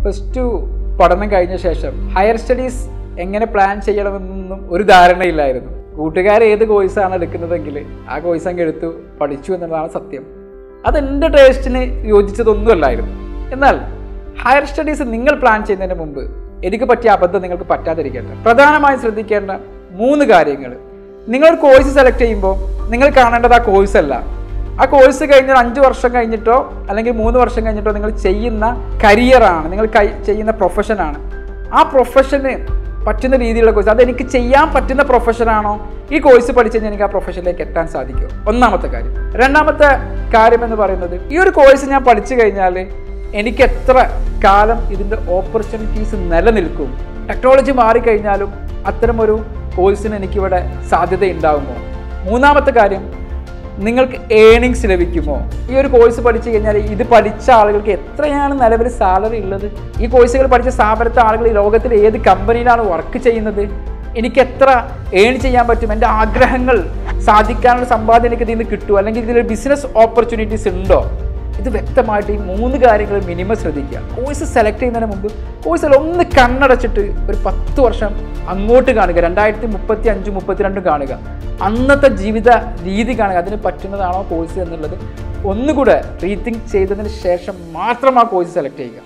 plus two പഠനം കഴിഞ്ഞ ശേഷം ഹയർ സ്റ്റഡീസ് എങ്ങനെ പ്ലാൻ ചെയ്യണമെന്നൊന്നും ഒരു ധാരണയില്ലായിരുന്നു കൂട്ടുകാർ ഏത് കോഴ്സാണ് എടുക്കുന്നതെങ്കിൽ ആ കോഴ്സ് അങ്ങ് എടുത്തു പഠിച്ചു എന്നുള്ളതാണ് സത്യം അത് എൻ്റെ ടേസ്റ്റിന് യോജിച്ചതൊന്നുമല്ലായിരുന്നു എന്നാൽ ഹയർ സ്റ്റഡീസ് നിങ്ങൾ പ്ലാൻ ചെയ്യുന്നതിന് മുമ്പ് എനിക്ക് പറ്റിയ അബദ്ധം നിങ്ങൾക്ക് പറ്റാതിരിക്കട്ടെ പ്രധാനമായും ശ്രദ്ധിക്കേണ്ട മൂന്ന് കാര്യങ്ങൾ നിങ്ങൾ ഒരു കോഴ്സ് സെലക്ട് ചെയ്യുമ്പോൾ നിങ്ങൾ കാണേണ്ടത് ആ കോഴ്സ് അല്ല ആ കോഴ്സ് കഴിഞ്ഞ ഒരു അഞ്ച് വർഷം കഴിഞ്ഞിട്ടോ അല്ലെങ്കിൽ മൂന്ന് വർഷം കഴിഞ്ഞിട്ടോ നിങ്ങൾ ചെയ്യുന്ന കരിയറാണ് നിങ്ങൾ കൈ ചെയ്യുന്ന പ്രൊഫഷനാണ് ആ പ്രൊഫഷന് പറ്റുന്ന രീതിയിലുള്ള കോഴ്സ് അതെനിക്ക് ചെയ്യാൻ പറ്റുന്ന പ്രൊഫഷനാണോ ഈ കോഴ്സ് പഠിച്ചു കഴിഞ്ഞാൽ എനിക്ക് ആ പ്രൊഫഷനിലേക്ക് എത്താൻ സാധിക്കും ഒന്നാമത്തെ കാര്യം രണ്ടാമത്തെ കാര്യം എന്ന് പറയുന്നത് ഈ ഒരു കോഴ്സ് ഞാൻ പഠിച്ചു കഴിഞ്ഞാൽ എനിക്ക് എത്ര കാലം ഇതിൻ്റെ ഓപ്പർച്യൂണിറ്റീസ് നിലനിൽക്കും ടെക്നോളജി മാറിക്കഴിഞ്ഞാലും അത്തരമൊരു കോഴ്സിന് എനിക്കിവിടെ സാധ്യത ഉണ്ടാകുമോ മൂന്നാമത്തെ കാര്യം നിങ്ങൾക്ക് ഏണിങ്സ് ലഭിക്കുമോ ഈ ഒരു കോഴ്സ് പഠിച്ചു കഴിഞ്ഞാൽ ഇത് പഠിച്ച ആളുകൾക്ക് എത്രയാണ് നിലവിൽ സാലറി ഉള്ളത് ഈ കോഴ്സുകൾ പഠിച്ച സ്ഥാപനത്തെ ആളുകൾ ഈ ലോകത്തിൽ ഏത് കമ്പനിയിലാണ് വർക്ക് ചെയ്യുന്നത് എനിക്ക് എത്ര ഏൺ ചെയ്യാൻ പറ്റും എൻ്റെ ആഗ്രഹങ്ങൾ സാധിക്കാനുള്ള സമ്പാദ്യം എനിക്ക് ഇതിൽ നിന്ന് കിട്ടുമോ അല്ലെങ്കിൽ ഇതിൽ ബിസിനസ് ഓപ്പർച്യൂണിറ്റീസ് ഉണ്ടോ ഇത് വ്യക്തമായിട്ട് ഈ മൂന്ന് കാര്യങ്ങൾ മിനിമം ശ്രദ്ധിക്കുക കോഴ്സ് സെലക്ട് ചെയ്യുന്നതിന് മുമ്പ് കോഴ്സിൽ ഒന്ന് കണ്ണടച്ചിട്ട് ഒരു പത്ത് വർഷം അങ്ങോട്ട് കാണുക രണ്ടായിരത്തി മുപ്പത്തി അഞ്ച് മുപ്പത്തിരണ്ട് കാണുക അന്നത്തെ ജീവിത രീതി കാണുക അതിന് പറ്റുന്നതാണോ കോഴ്സ് എന്നുള്ളത് ഒന്നുകൂടെ റീതിങ്ക് ചെയ്തതിന് ശേഷം മാത്രം ആ കോഴ്സ് സെലക്ട് ചെയ്യുക